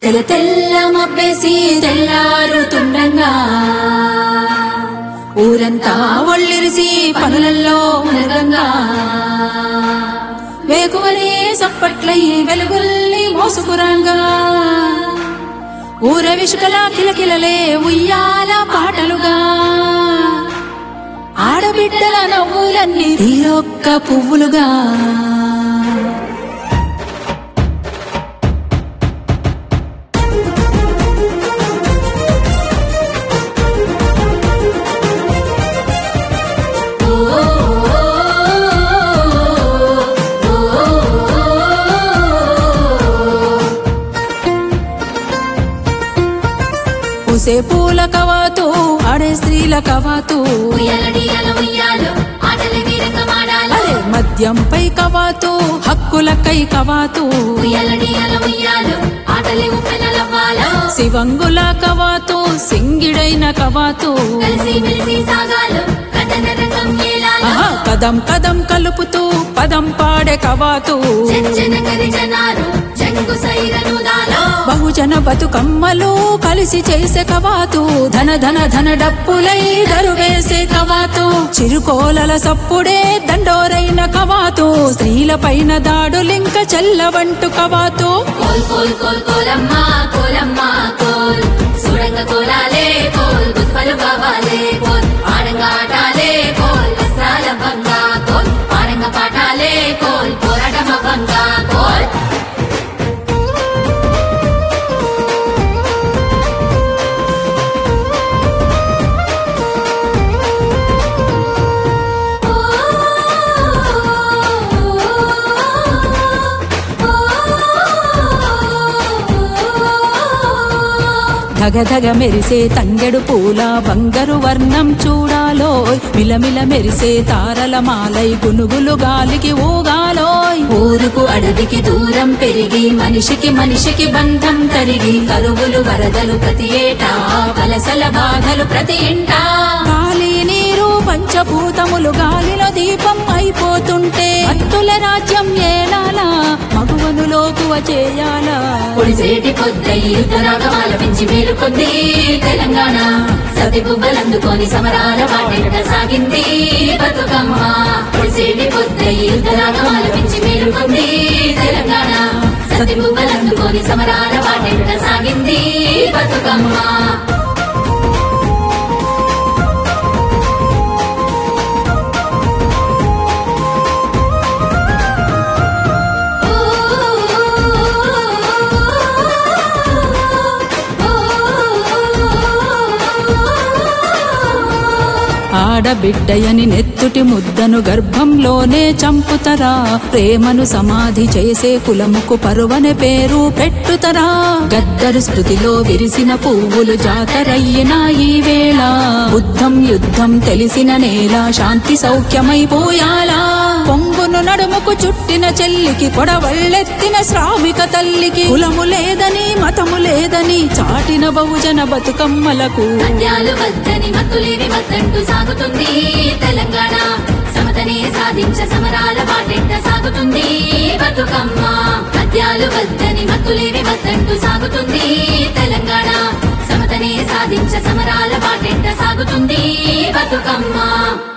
తెల్ల తెల్ల మబ్బేసి తెల్లారుతుండగా ఊరంతా ఒళ్ళిరిసి పనులల్లో మునగంగా వేకువనే సప్పట్లై వెలుగుల్ని మోసుకురంగా ఊర విషుకల కిలకిలలే ఉయ్యాల పాటలుగా ఆడబిడ్డల నవ్వులన్నీ తీరొక్క పువ్వులుగా పూసే పూల కవాతు ఆడే స్త్రీల కవాతు ఉయ్యాలడియాల ఉయ్యాలు ఆటలు వీరంగమాడాలు అరే మద్యంపై కవాతు హక్కులకై కవాతు ఉయ్యాలడియాల ఉయ్యాలు ఆటలు ఉప్పెనలవ్వాలు శివంగుల కవాతు సింగిడైన కవాతు కలిసి మెలిసి సాగాలు కథన రంగం ఏలాలు ఆహా, కదం కదం కలుపుతూ పదం పాడే కవాతు జన కరి జనాలు జంగు సైరను దాలో బహుజన బతుకమ్మలు కలిసి చేసే కవాతు ధన ధన ధన డప్పులై దరువేసే కవాతు చిరుకోలల సప్పుడే దండోరైన కవాతు స్త్రీల పైన దాడులింక చెల్లవంటు కవాతు కోల్ కోల్ కోల్ కోలమ్మ కోలమ్మ కోల్ సుడంగ కోలాలే కోల్ గుత్పలు కావాలే కోల్ ఆడంగ ఆటాలే కోల్ వస్త్రాల భంగా కోల్ ఆడంగ పాటాలే కోల్ పోరాటమ భంగా కోల్ ధగ ధగ మెరిసే తంగెడు పూల బంగారు వర్ణం చూడాలోయ్ మిలమిల మెరిసే తారల మాలై గునుగులు గాలికి ఊగాలోయ్ ఊరుకు అడవికి దూరం పెరిగి మనిషికి మనిషికి బంధం తరిగి కరువులు వరదలు ప్రతి ఏటా వలసల బాధలు ప్రతి ఇంటా గాలి నీరు పంచభూతములు గాలిలో దీపం అయిపోతుంటే అత్తుల రాజ్యం ఏలాలా మగువను లోకువ చేయాలా పొడిసేటి పొద్దయి యుద్ధరాగమాల పెంచి మేలుకొంది తెలంగాణ సతి బుబ్బలందుకొని సమరాల వాటెంట సాగింది బతుకమ్మ పొడిసేటి పొద్దయి యుద్ధరాగమాల పెంచి మేలుకొంది తెలంగాణ సతి బుబ్బలందుకొని సమరాల వాటెంట సాగింది బతుకమ్మ ఆడబిడ్డయని నెత్తుటి ముద్దను గర్భంలోనే చంపుతరా ప్రేమను సమాధి చేసే కులముకు పరువనే పేరు పెట్టుతరా గద్దరు స్మృతిలో విరిసిన పువ్వులు జాతరయ్యిన ఈ వేళ బుద్ధం యుద్ధం తెలిసిన నేల శాంతి సౌఖ్యమైపోయాలా పొంగును నడుముకు చుట్టిన చెల్లికి కొడవళ్ళెత్తిన శ్రామిక తల్లికి కులము లేదని మతము లేదని చాటిన బహుజన బతుకమ్మలకు పద్యాలు వద్దని మత్తులేవి వద్దంటూ సాగుతుంది తెలంగాణ సమతనే సాధించ సమరాల బాటెంట సాగుతుంది బతుకమ్మ పద్యాలు వద్దని మత్తులేవి వద్దంటూ సాగుతుంది తెలంగాణ సమతనే సాధించ సమరాల బాటెంట సాగుతుంది బతుకమ్మ